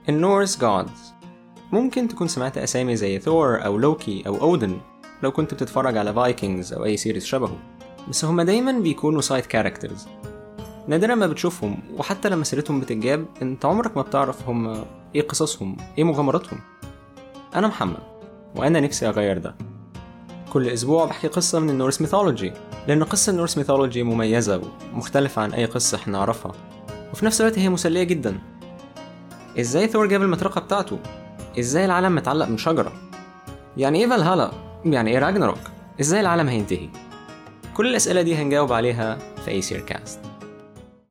النورس جودز ممكن تكون سمعت أسامي زي ثور أو لوكي أو أودن لو كنت بتتفرج على فايكنجز أو أي سيريز شبهه بس هما دايما بيكونوا سايد كاركترز نادرا ما بتشوفهم وحتى لما سيرتهم بتتجاب انت عمرك ما بتعرف هم ايه قصصهم ايه مغامراتهم انا محمد وانا نفسي اغير ده كل اسبوع بحكي قصة من النورس ميثولوجي لان قصة النورس ميثولوجي مميزة ومختلفة عن اي قصة احنا نعرفها وفي نفس الوقت هي مسلية جدا ازاي ثور جاب المطرقة بتاعته ازاي العالم متعلق من شجرة يعني ايه فالهالا يعني ايه راجناروك ازاي العالم هينتهي كل الاسئلة دي هنجاوب عليها في اي سير كاست